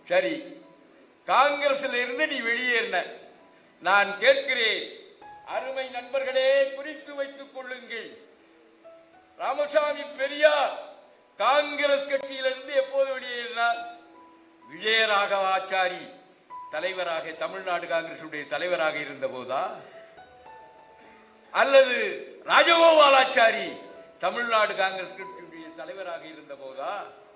சரி காங்கிரஸ்ல இருந்து நீ வெளியேறின நான் கேட்கிறேன் அருமை நண்பர்களே குறித்து வைத்துக் கொள்ளுங்கள் ராமசாமி பெரியார் காங்கிரஸ் கட்சியிலிருந்து எப்போது வெளியேறினார் விஜயராகவாச்சாரி தலைவராக தமிழ்நாடு காங்கிரசுடைய தலைவராக இருந்த போதா அல்லது ராஜகோபாலாச்சாரி தமிழ்நாடு காங்கிரஸ் கட்சியுடைய தலைவராக இருந்த போதா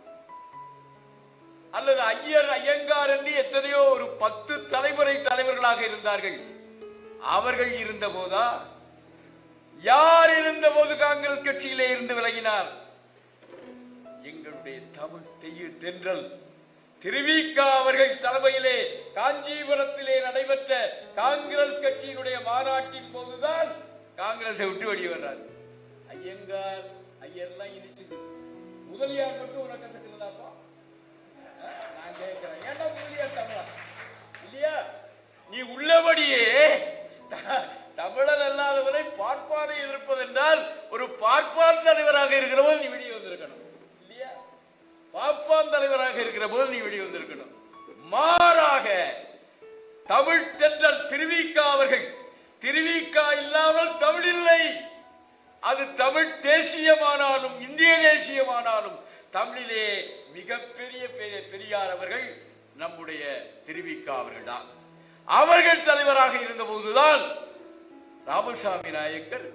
அல்லது ஐயர் ஐயங்கார் என்று எத்தனையோ ஒரு பத்து தலைமுறை தலைவர்களாக இருந்தார்கள் அவர்கள் இருந்த போதா யார் இருந்த போது காங்கிரஸ் கட்சியிலே இருந்து விலகினார் எங்களுடைய தமிழ் தெய்ய தென்றல் திருவிக்கா அவர்கள் தலைமையிலே காஞ்சிபுரத்திலே நடைபெற்ற காங்கிரஸ் கட்சியினுடைய மாநாட்டின் போதுதான் காங்கிரஸை விட்டு வெளியே வர்றார் ஐயங்கார் ஐயர்லாம் இனிச்சுது முதலியார் மட்டும் உனக்கு கத்துக்கிறதாப்பா நான் கேட்கிறேன் ஏன்டா முதலியார் தமிழா இல்லையா நீ உள்ளபடியே த- தமிழன் அல்லாதவரை பார்ப்பாரை எதிர்ப்பதென்றால் ஒரு பார்ப்பான் தலைவராக இருக்கிற போது நீ வெளியே வந்திருக்கணும் இல்லையா பாப்பான் தலைவராக இருக்கிற போது நீ வெளியே வந்திருக்கணும் மாறாக தமிழ் தென்றல் திருவிக்கா அவர்கள் திருவிக்கா இல்லாமல் தமிழ் இல்லை அது தமிழ் தேசியமானாலும் இந்திய தேசியமானாலும் தமிழிலே மிகப்பெரிய பெரிய- பெரியார் அவர்கள் நம்முடைய திருவிக்கா அவர்கள் தான் அவர்கள் தலைவராக இருந்த போதுதான் ராமசாமி நாயக்கர்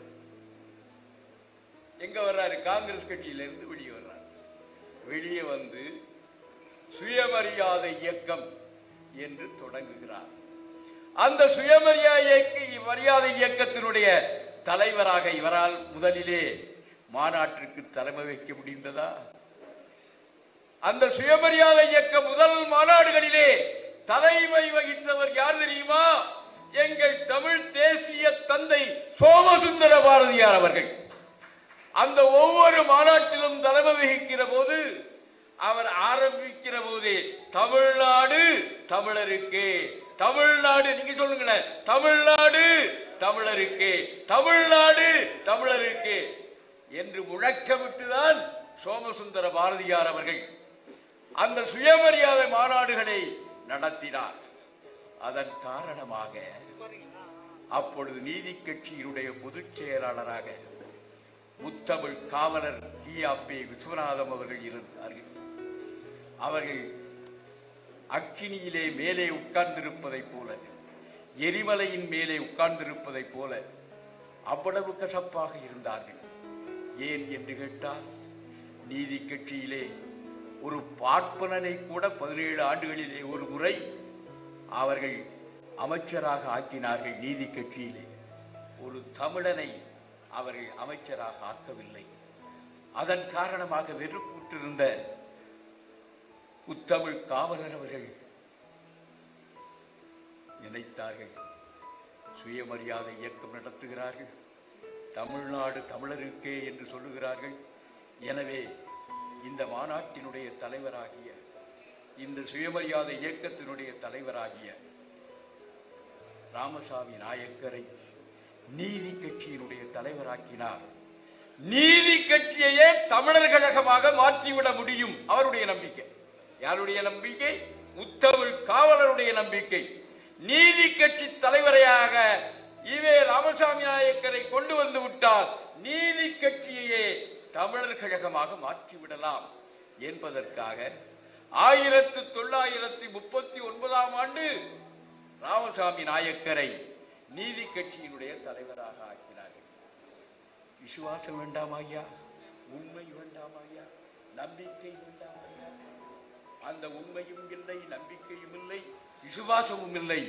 எங்க வர்றாரு காங்கிரஸ் கட்சியில இருந்து வெளியே வர்றாரு வெளியே வந்து சுயமரியாதை இயக்கம் என்று தொடங்குகிறார் அந்த சுயமரியாதை இயக்க மரியாதை இயக்கத்தினுடைய தலைவராக இவரால் முதலிலே மாநாட்டிற்கு தலைமை வைக்க முடிந்ததா அந்த சுயமரியாதை இயக்க முதல் மாநாடுகளிலே தலைமை வகித்தவர் யார் தெரியுமா எங்கள் தமிழ் தேசிய தந்தை சோமசுந்தர பாரதியார் அவர்கள் அந்த ஒவ்வொரு மாநாட்டிலும் தலைமை வகிக்கிற போது அவர் ஆரம்பிக்கிற போதே தமிழ்நாடு தமிழருக்கு தமிழ்நாடு நீங்க சொல்லுங்களேன் தமிழ்நாடு தமிழருக்கு தமிழ்நாடு தமிழருக்கு என்று முழக்கமிட்டுதான் சோமசுந்தர பாரதியார் அவர்கள் அந்த சுயமரியாதை மாநாடுகளை நடத்தினார் அதன் காரணமாக அப்பொழுது நீதி கட்சியினுடைய பொதுச் செயலாளராக முத்தமிழ் காவலர் கியாப்பே விஸ்வநாதம் அவர்கள் இருந்தார்கள் அவர்கள் அக்கினியிலே மேலே உட்கார்ந்திருப்பதைப் போல எரிமலையின் மேலே உட்கார்ந்திருப்பதைப் போல அவ்வளவு கசப்பாக இருந்தார்கள் ஏன் என்று கேட்டால் நீதி கட்சியிலே ஒரு பார்ப்பனனை கூட பதினேழு ஆண்டுகளிலே ஒரு முறை அவர்கள் அமைச்சராக ஆக்கினார்கள் நீதி கட்சியிலே ஒரு தமிழனை அவர்கள் அமைச்சராக ஆக்கவில்லை அதன் காரணமாக வெறுப்புற்றிருந்த உத்தமிழ் காவலர் அவர்கள் நினைத்தார்கள் சுயமரியாதை இயக்கம் நடத்துகிறார்கள் தமிழ்நாடு தமிழருக்கே என்று சொல்லுகிறார்கள் எனவே இந்த மாநாட்டினுடைய தலைவராகிய இந்த சுயமரியாதை இயக்கத்தினுடைய தலைவராகிய ராமசாமி நாயக்கரை நீதி கட்சியினுடைய தலைவராக்கினார் நீதி கட்சியையே தமிழர் கழகமாக மாற்றிவிட முடியும் அவருடைய நம்பிக்கை யாருடைய நம்பிக்கை முத்தமிழ் காவலருடைய நம்பிக்கை நீதி கட்சி தலைவரையாக ஈவே ராமசாமி நாயக்கரை கொண்டு வந்து விட்டால் நீதி கட்சியையே தமிழர் கழகமாக மாற்றிவிடலாம் என்பதற்காக ஆயிரத்து தொள்ளாயிரத்தி முப்பத்தி ஒன்பதாம் ஆண்டு ராமசாமி நாயக்கரை நீதி கட்சியினுடைய தலைவராக ஆக்கினார்கள் விசுவாசம் வேண்டாம் ஐயா உண்மை வேண்டாம் ஐயா நம்பிக்கை வேண்டாம் ஐயா அந்த உண்மையும் இல்லை நம்பிக்கையும் இல்லை விசுவாசமும் இல்லை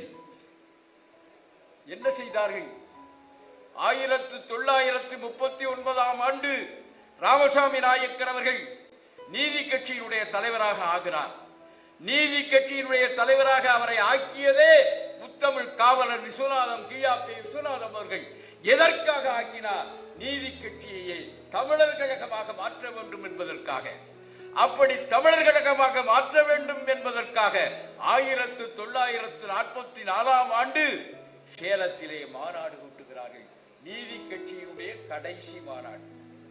என்ன செய்தார்கள் ஆயிரத்து தொள்ளாயிரத்து முப்பத்தி ஒன்பதாம் ஆண்டு ராமசாமி நாயக்கர் அவர்கள் நீதி கட்சியினுடைய தலைவராக ஆகிறார் நீதி கட்சியினுடைய தலைவராக அவரை ஆக்கியதே முத்தமிழ் காவலர் விஸ்வநாதம் கியாபி விஸ்வநாதம் அவர்கள் எதற்காக ஆக்கினார் நீதி கட்சியையே தமிழர் கழகமாக மாற்ற வேண்டும் என்பதற்காக அப்படி தமிழர் கழகமாக மாற்ற வேண்டும் என்பதற்காக ஆயிரத்து தொள்ளாயிரத்து நாற்பத்தி நாலாம் ஆண்டு சேலத்திலே மாநாடு கூட்டுகிறார்கள் நீதி கட்சியினுடைய கடைசி மாநாடு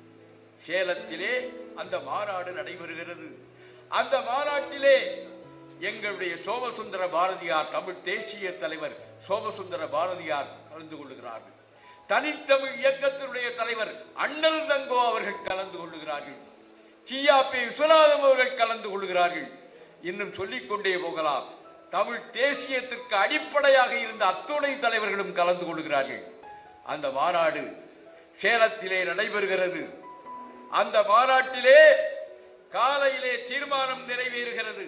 சேலத்திலே அந்த மாநாடு நடைபெறுகிறது அந்த மாநாட்டிலே எங்களுடைய சோமசுந்தர பாரதியார் தமிழ் தேசிய தலைவர் சோமசுந்தர பாரதியார் கலந்து கொள்ளுகிறார்கள் தனித்தமிழ் இயக்கத்தினுடைய தலைவர் அண்ணல் தங்கோ அவர்கள் கலந்து கொள்ளுகிறார்கள் கியாபி விஸ்வநாதம் அவர்கள் கலந்து கொள்கிறார்கள் இன்னும் சொல்லிக் கொண்டே போகலாம் தமிழ் தேசியத்திற்கு அடிப்படையாக இருந்த அத்துணை தலைவர்களும் கலந்து கொள்கிறார்கள் அந்த மாநாடு சேலத்திலே நடைபெறுகிறது அந்த மாநாட்டிலே காலையிலே தீர்மானம் நிறைவேறுகிறது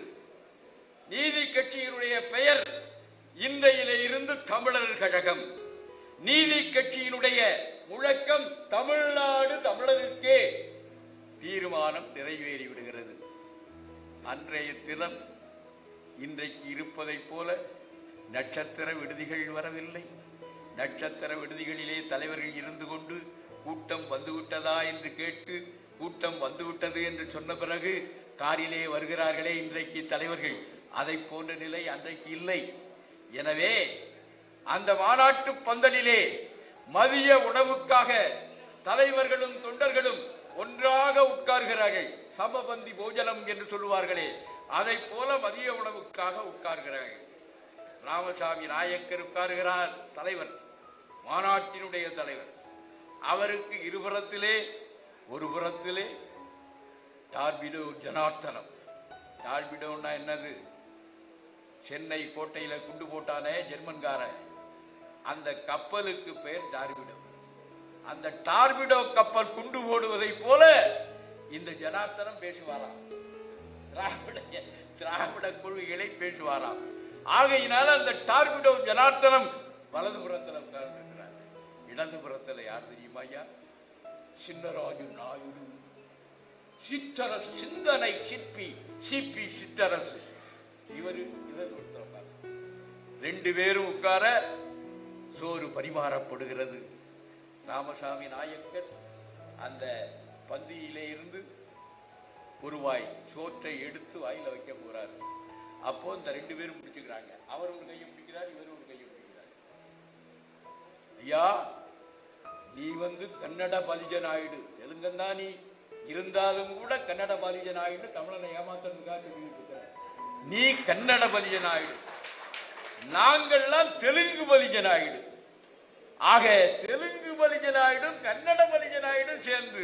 நீதி கட்சியினுடைய பெயர் இன்றையிலே இருந்து தமிழர் கழகம் நீதி கட்சியினுடைய முழக்கம் தமிழ்நாடு தமிழருக்கே தீர்மானம் நிறைவேறி விடுகிறது அன்றைய தினம் இன்றைக்கு இருப்பதைப் போல நட்சத்திர விடுதிகள் வரவில்லை நட்சத்திர விடுதிகளிலே தலைவர்கள் இருந்து கொண்டு கூட்டம் வந்துவிட்டதா என்று கேட்டு கூட்டம் வந்துவிட்டது என்று சொன்ன பிறகு காரிலே வருகிறார்களே இன்றைக்கு தலைவர்கள் அதை போன்ற நிலை அன்றைக்கு இல்லை எனவே அந்த மாநாட்டு பந்தலிலே மதிய உணவுக்காக தலைவர்களும் தொண்டர்களும் ஒன்றாக உட்கார்கிறார்கள் சமபந்தி போஜனம் என்று சொல்லுவார்களே அதை போல மதிய உணவுக்காக உட்கார்கிறார்கள் ராமசாமி நாயக்கர் உட்காருகிறார் தலைவர் மாநாட்டினுடைய தலைவர் அவருக்கு இருபுறத்திலே ஒரு புறத்திலே டார்பிடோ ஜனார்த்தனம் டார்பிடோன்னா என்னது சென்னை கோட்டையில குண்டு போட்டானே ஜெர்மன்காரன் அந்த கப்பலுக்கு பெயர் டார்பிடோ அந்த டார்பிடோ கப்பல் குண்டு போடுவதை போல இந்த ஜனார்த்தனம் பேசுவாராம் திராவிட திராவிட கொள்கைகளை பேசுவாராம் ஆகையினால அந்த டார்பிடோ ஜனார்த்தனம் வலதுபுறத்தில் உட்கார்ந்திருக்கிறார் இடதுபுறத்தில் யார் தெரியுமா ஐயா சின்னராஜு நாயுடு சிற்றரசு சிந்தனை சிற்பி சிப்பி சிற்றரசு இவரு இவர் ஒருத்தர் உட்கார் ரெண்டு பேரும் உட்கார சோறு பரிமாறப்படுகிறது ராமசாமி நாயக்கர் அந்த பந்தியிலே இருந்து ஒரு வாய் சோற்றை எடுத்து வாயில வைக்க போறாரு அப்போ இந்த ரெண்டு பேரும் பிடிச்சுக்கிறாங்க அவர் ஒரு கையை பிடிக்கிறார் இவர் ஒரு கையை பிடிக்கிறார் ஐயா நீ வந்து கன்னட பலிஜ நாயுடு தெலுங்கன் தான் நீ இருந்தாலும் கூட கன்னட பலிஜ நாயுடு தமிழனை ஏமாத்துறதுக்காக சொல்லிட்டு இருக்கிற நீ கன்னட பலிஜ நாயுடு நாங்கள்லாம் தெலுங்கு பலிஜ நாயுடு ஆக தெலுங்கு பலிஜ நாயுடும் கன்னட பலிஜ நாயுடும் சேர்ந்து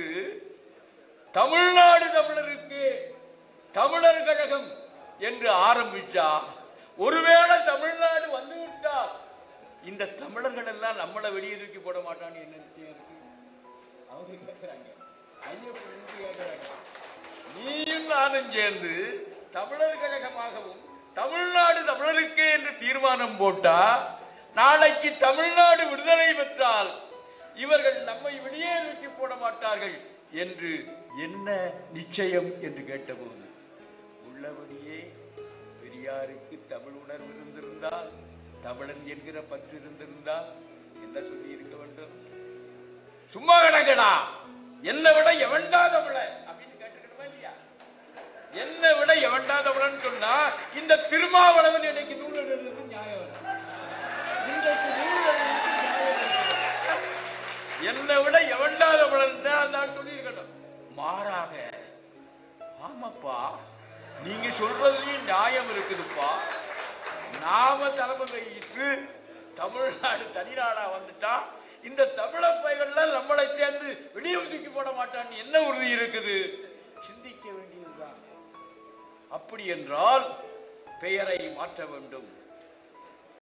தமிழ்நாடு தமிழருக்கு தமிழர் கழகம் என்று ஆரம்பிச்சா ஒருவேளை தமிழ்நாடு வந்து விட்டா இந்த தமிழர்கள் எல்லாம் நம்மளை வெளியே தூக்கி போட மாட்டான்னு என்ன நிச்சயம் இருக்கு அவங்க கேட்கிறாங்க ஐயப்பன் வந்து கேட்கிறாங்க நீயும் நானும் சேர்ந்து தமிழர் கழகமாகவும் தமிழ்நாடு தமிழருக்கே என்று தீர்மானம் போட்டா நாளைக்கு தமிழ்நாடு விடுதலை பெற்றால் இவர்கள் நம்மை வெளியே தூக்கி போட மாட்டார்கள் என்று என்ன நிச்சயம் என்று கேட்டபோது உள்ளபடியே பெரியாருக்கு தமிழ் உணர்வு இருந்திருந்தால் தமிழன் என்கிற பற்று இருந்திருந்தால் என்ன சொல்லி இருக்க வேண்டும் சும்மா கிடக்கடா என்னை விட எவன்டா தமிழன் அப்படின்னு கேட்டுக்கணுமா இல்லையா என்னை விட எவன்டா தமிழன் சொன்னா இந்த திருமாவளவன் இன்னைக்கு நூல் எழுதுறது நியாயம் இல்லை. இன்றைக்கு நூல் எழுதுறது நியாயம் இல்லை. என்னை விட எவன்டா தமிழன் தான் நான் சொல்லியிருக்கணும் மாறாக ஆமாப்பா நீங்க சொல்றதுலயும் நியாயம் இருக்குதுப்பா நாம தலைமை வகித்து தமிழ்நாடு தனிநாடா வந்துட்டா இந்த தமிழர் பைகள்லாம் நம்மளை சேர்ந்து வெளியே தூக்கி போட மாட்டான்னு என்ன உறுதி இருக்குது சிந்திக்க வேண்டியதுதான் அப்படி என்றால் பெயரை மாற்ற வேண்டும்